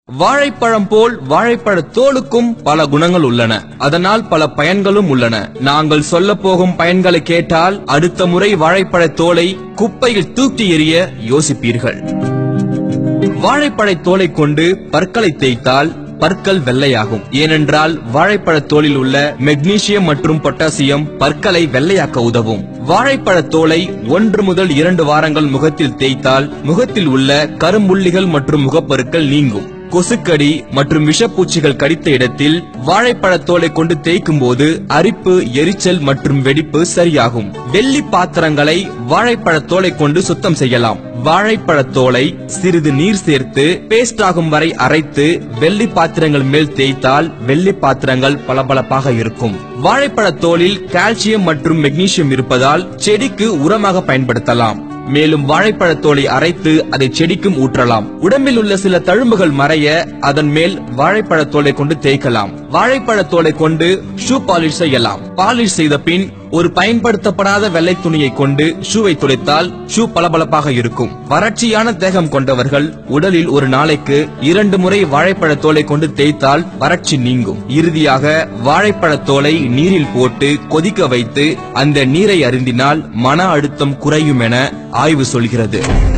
வாழைப்பழம் போல் வாழைப்பழ தோலுக்கும் பல குணங்கள் உள்ளன அதனால் பல பயன்களும் உள்ளன நாங்கள் சொல்ல போகும் பயன்களை கேட்டால் அடுத்த முறை வாழைப்பழ தோலை குப்பையில் தூக்கி எறிய யோசிப்பீர்கள் வாழைப்பழ தோலை கொண்டு பற்களை தேய்த்தால் பற்கள் வெள்ளையாகும் ஏனென்றால் வாழைப்பழ தோலில் உள்ள மெக்னீசியம் மற்றும் பொட்டாசியம் பற்களை வெள்ளையாக்க உதவும் வாழைப்பழ தோலை ஒன்று முதல் இரண்டு வாரங்கள் முகத்தில் தேய்த்தால் முகத்தில் உள்ள கரும்புள்ளிகள் மற்றும் முகப்பருக்கள் நீங்கும் கொசுக்கடி மற்றும் விஷப்பூச்சிகள் கடித்த இடத்தில் வாழைப்பழத் தோலை கொண்டு தேய்க்கும் போது அரிப்பு எரிச்சல் மற்றும் வெடிப்பு சரியாகும் வெள்ளி பாத்திரங்களை வாழைப்பழத் தோலை கொண்டு சுத்தம் செய்யலாம் வாழைப்பழத் தோலை சிறிது நீர் சேர்த்து பேஸ்ட் ஆகும் வரை அரைத்து வெள்ளி பாத்திரங்கள் மேல் தேய்த்தால் வெள்ளி பாத்திரங்கள் பளபளப்பாக இருக்கும் வாழைப்பழத் தோலில் கால்சியம் மற்றும் மெக்னீசியம் இருப்பதால் செடிக்கு உரமாக பயன்படுத்தலாம் மேலும் வாழைப்பழத் தோலை அரைத்து அதை செடிக்கும் ஊற்றலாம் உடம்பில் உள்ள சில தழும்புகள் மறைய அதன் மேல் வாழைப்பழத் தோலை கொண்டு தேய்க்கலாம் வாழைப்பழத் தோலை கொண்டு ஷூ பாலிஷ் செய்யலாம் பாலிஷ் செய்த பின் ஒரு பயன்படுத்தப்படாத வெள்ளை துணியை கொண்டு ஷூவை துடைத்தால் ஷூ பளபளப்பாக இருக்கும் வறட்சியான தேகம் கொண்டவர்கள் உடலில் ஒரு நாளைக்கு இரண்டு முறை வாழைப்பழத் தோலை கொண்டு தேய்த்தால் வறட்சி நீங்கும் இறுதியாக வாழைப்பழத் தோலை நீரில் போட்டு கொதிக்க வைத்து அந்த நீரை அருந்தினால் மன அழுத்தம் குறையும் என ஆய்வு சொல்கிறது